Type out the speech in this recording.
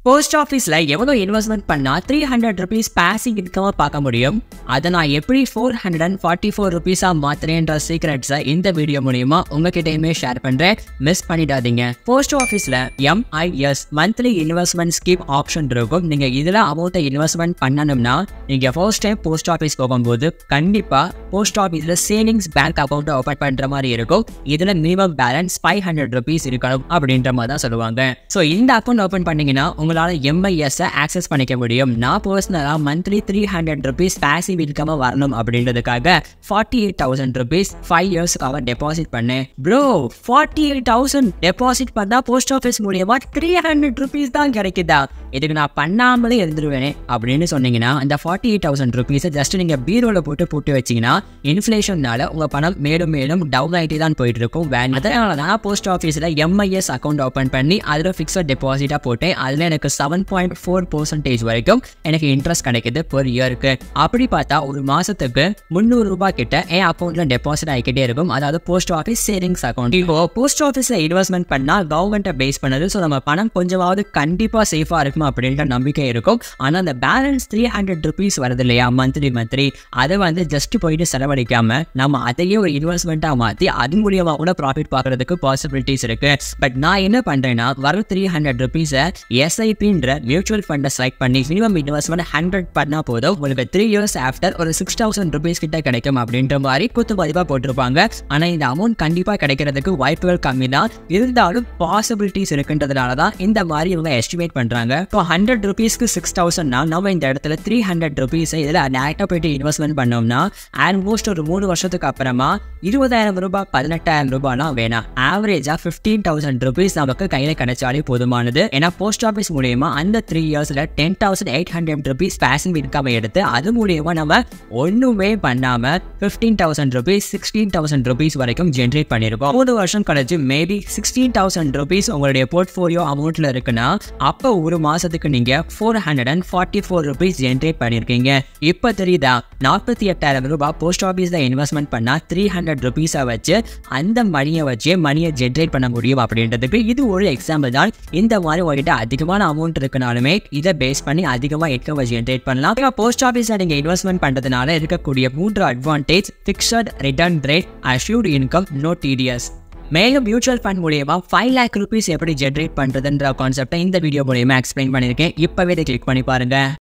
post ஆஃபீஸில் எவ்வளோ investment பண்ணால் த்ரீ ஹண்ட்ரட் ருபீஸ் பேசிவ் இன்கமாக பார்க்க முடியும் அதை நான் எப்படி four hundred and forty four ருபீஸாக மாற்றுறேன்ற சீக்ரெட்ஸை இந்த வீடியோ மூலியமா உங்ககிட்டயுமே ஷேர் பண்ணுறேன் மிஸ் பண்ணிடாதீங்க போஸ்ட் ஆஃபீஸில் MIS monthly investment scheme option இருக்கும் நீங்கள் இதில் அமௌண்ட்டை இன்வெஸ்ட்மெண்ட் பண்ணணும்னா நீங்கள் ஃபர்ஸ்ட் டைம் போஸ்ட் ஆஃபீஸ் போகும்போது கண்டிப்பாக போஸ்ட் ஆஃபீஸில் சேவிங்ஸ் பேங்க் அக்கௌண்ட்டை ஓப்பன் பண்ணுற மாதிரி இருக்கும் இதில் minimum balance five hundred rupees இருக்கணும் அப்படின்ற மாதிரி தான் சொல்லுவாங்க ஸோ இந்த அக்கௌண்ட் ஓப்பன் பண்ணீங்கன்னா உங்களால் எம்ஐஎஸ்ஸை ஆக்சஸ் பண்ணிக்க முடியும் நான் பர்சனலாக monthly three hundred rupees passive இன்கமாக வரணும் அப்படின்றதுக்காக forty eight thousand rupees five இயர்ஸ்க்காக டெபாசிட் பண்ணேன் bro forty eight thousand deposit பண்ணால் போஸ்ட் ஆஃபீஸ் மூலியமா த்ரீ ஹண்ட்ரட் ருபீஸ் தான் கிடைக்குதா இதுக்கு நான் பண்ணாமலே இருந்துருவேனே அப்படின்னு சொன்னீங்கன்னா அந்த ஃபார்ட்டி எயிட் தௌசண்ட் ருபீஸை ஜஸ்ட் நீங்கள் பீரோவில் போட்டு போட்டு வச்சிங்கன்னா இன்ஃப்ளேஷன்னால உங்கள் பணம் மேலும் மேலும் டவுன் ஆகிட்டே தான் போயிட்டு இருக்கும் வேன் அதனால தான் போஸ்ட் ஆஃபீஸில் எம்ஐஎஸ் அக்கௌண்ட் ஓப்பன் பண்ணி அதில் ஃபிக்ஸட் டெபாசிட்டாக போட்டேன் அதில் எனக்கு செவன் பாயிண்ட் ஃபோர் பர்சன்டேஜ் வரைக்கும் எனக்கு இன்ட்ரெஸ்ட் கிடைக்குது per இயருக்கு அப்படி பார்த்தா ஒரு மாதத்துக்கு முந்நூறு ரூபாய் கிட்ட என் அக்கௌண்ட்டில் டெபாசிட் ஆகிக்கிட்டே இருக்கும் அதாவது போஸ்ட் ஆஃபீஸ் சேவிங்ஸ் அக்கௌண்ட் இப்போ போஸ்ட் ஆஃபீஸில் இன்வெஸ்ட்மெண்ட் பண்ணால் கவர்மெண்ட்டை பேஸ் பண்ணது ஸோ நம்ம பணம் கொஞ்சமாவது கண்டிப்பாக சேஃபாக இருக்கும் அப்படின்ற நம்பிக்கை இருக்கும் ஆனால் அந்த பேலன்ஸ் த்ரீ ஹண்ட்ரட் ருபீஸ் வருது இல்லையா மந்த்லி மந்த்லி அதை வந்து ஜஸ்ட் போயிட்டு செலவழிக்காம நம்ம அதையே ஒரு இன்வெஸ்ட்மெண்ட்டாக மாற்றி அது மூலியமாக கூட ப்ராஃபிட் பார்க்கறதுக்கு பாசிபிலிட்டிஸ் இருக்கு பட் நான் என்ன பண்ணுறேன்னா வர த்ரீ ஹண்ட்ரட் ருபீஸை எஸ்ஐபின்ற மியூச்சுவல் ஃபண்டை செலக்ட் பண்ணி மினிமம் இன்வெஸ்ட்மெண்ட் ஹண்ட்ரட் பண்ணால் போதும் உங்களுக்கு த்ரீ இயர்ஸ் ஆஃப்டர் ஒரு சிக்ஸ் தௌசண்ட் ருபீஸ் கிட்ட கிடைக்கும் அப்படின்ற மாதிரி குத்து மதிப்பாக போட்டிருப்பாங்க ஆனால் இந்த அமௌண்ட் கண்டிப்பாக கிடைக்கிறதுக்கு வாய்ப்புகள் கம்மி தான் இருந்தாலும் பாசிபிலிட்டிஸ் இருக்குன்றதுனால தான் இந்த மாதிரி இவங்க எஸ்டிமேட் பண்ணுறாங்க இப்போ ஹண்ட்ரட் ருபீஸ்க்கு சிக்ஸ் தௌசண்ட்னா நம்ம இந்த இடத்துல த்ரீ ஹண்ட்ரட் ருபீஸை இதில் டேரெக்டாக போயிட்டு இன்வெஸ்ட்மெண்ட் பண்ணோம்னா ஆல்மோஸ்ட் ஒரு மூணு வருஷத்துக்கு அப்புறமா இருபதாயிரம் ரூபாய் பதினெட்டாயிரம் ரூபாய்லாம் வேணாம் ஆவரேஜாக ஃபிஃப்டீன் தௌசண்ட் ருபீஸ் நமக்கு கையில் கிடைச்சாலே போதுமானது ஏன்னா போஸ்ட் ஆஃபீஸ் மூலியமா அந்த த்ரீ இயர்ஸில் ten thousand eight hundred rupees passive income எடுத்து அது மூலியமா நம்ம ஒன்றுமே பண்ணாமல் fifteen thousand rupees sixteen thousand rupees வரைக்கும் ஜென்ரேட் பண்ணியிருக்கோம் மூணு வருஷம் கழிச்சு மேபி சிக்ஸ்டீன் தௌசண்ட் ருபீஸ் உங்களுடைய போர்ட்ஃபோலியோ அமௌண்ட்டில் இருக்குன்னா அப்போ ஒரு மாதத்துக்கு நீங்கள் four hundred and forty four rupees generate பண்ணியிருக்கீங்க இப்போ தெரியுதா நாற்பத்தி எட்டாயிரம் ரூபாய் போஸ்ட் ஆஃபீஸில் இன்வெஸ்ட்மெண்ட் பண்ணால் த்ரீ ஹண்ட்ரட் ருபீஸை வச்சு அந்த மணியை வச்சு மணியை ஜென்ரேட் பண்ண முடியும் அப்படின்றதுக்கு இது ஒரு எக்ஸாம்பிள் தான் இந்த மாதிரி உங்ககிட்ட அதிகமான அமௌண்ட் இருக்குனாலுமே இதை பேஸ் பண்ணி அதிகமாக இன்கம் ஜென்ரேட் பண்ணலாம் இப்போ போஸ்ட் ஆஃபீஸில் நீங்கள் இன்வெஸ்ட்மெண்ட் பண்ணுறதுனால இருக்கக்கூடிய மூன்று advantage fixed return rate assured income no TDS மேலும் மியூச்சுவல் ஃபண்ட் மூலியமா ஃபைவ் லேக் ருபீஸ் எப்படி ஜென்ரேட் பண்ணுறதுன்ற கான்செப்டை இந்த வீடியோ மூலியமா எக்ஸ்பிளைன் பண்ணியிருக்கேன் இப்போவே இதை கிளிக் பண்ணி பாருங்க